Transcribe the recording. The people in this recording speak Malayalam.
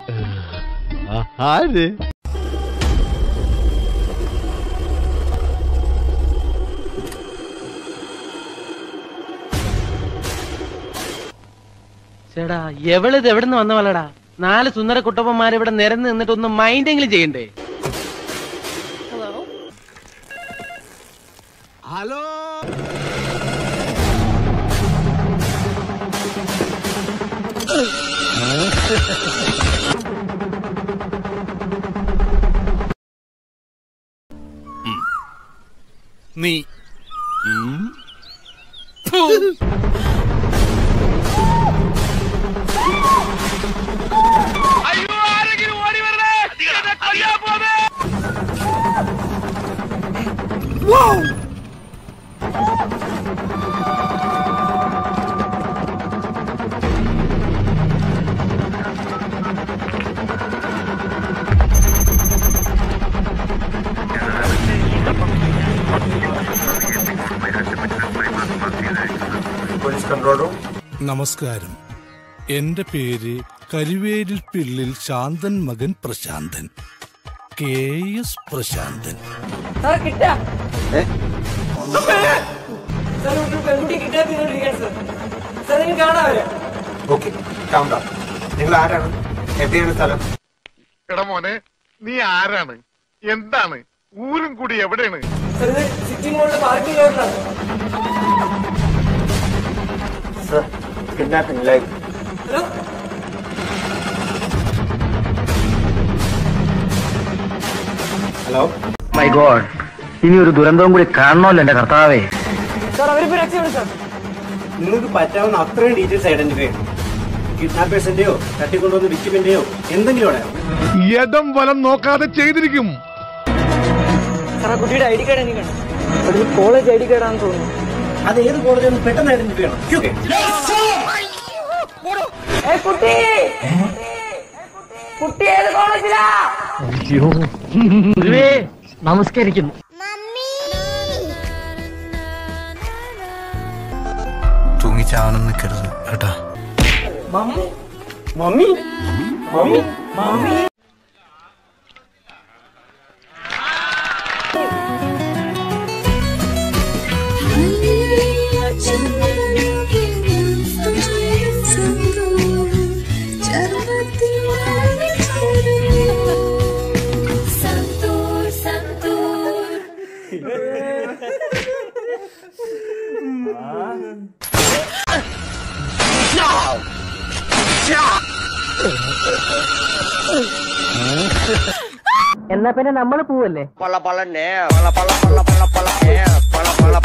ആര് ചേടാ എവളിത് എവിടെ നിന്ന് വന്ന പോലെടാ നാല് സുന്ദര കുട്ടപ്പന്മാർ ഇവിടെ നിരന്ന് നിന്നിട്ട് ഒന്ന് മൈൻഡെങ്കിലും ചെയ്യണ്ടേ ഹലോ നീ നമസ്കാരം എന്റെ പേര് കരിവേലിൽ പിള്ളിൽ ശാന്തൻ മകൻ Prasanthan K S Prasanthan okay നിങ്ങൾ ആരാണ് എവിടെയാണ് സ്ഥലം എടാ മോനെ നീ ആരാണ് എന്താണ് ഊരും കൂടി എവിടെയാണ് sir kidnapping live hello my god ഇനി ഒരു ദുരന്തവും കൂടി കാണണമല്ലോ എന്റെ കർത്താവേ നിങ്ങൾക്ക് പറ്റാവുന്ന അത്രയും ഡീറ്റെയിൽസ് ഐഡന്റിഫൈ ചെയ്യണം കിഡ്നാപ്പേഴ്സിന്റെയോ തട്ടിക്കൊണ്ടുവന്ന വിക്ടിമിന്റെയോ എന്തെങ്കിലും അവിടെ യഥം വലം നോക്കാതെ ചെയ്തിരിക്കും കുട്ടിയുടെ ഐ ഡി കാർഡ് എനിക്ക് ഒരു കോളേജ് ഐ ഡി കാർഡാണെന്ന് തോന്നുന്നു അത് ഏത് കോളേജാണെന്ന് പെട്ടെന്ന് ഐഡന്റിഫൈ ചെയ്യണം Okay. കുട്ടി കുട്ടി ഏത് കോളേജിലാ നമസ്കരിക്കുന്നു തൂങ്ങിച്ചാവണം നിൽക്കരുത് കേട്ടാ mummy mummy mummy mummy Santoor Santoor എന്നാ പിന്നെ നമ്മള് പോവല്ലേ പള്ള പള്ള പള്ള പള്ള പള്ള പള്ള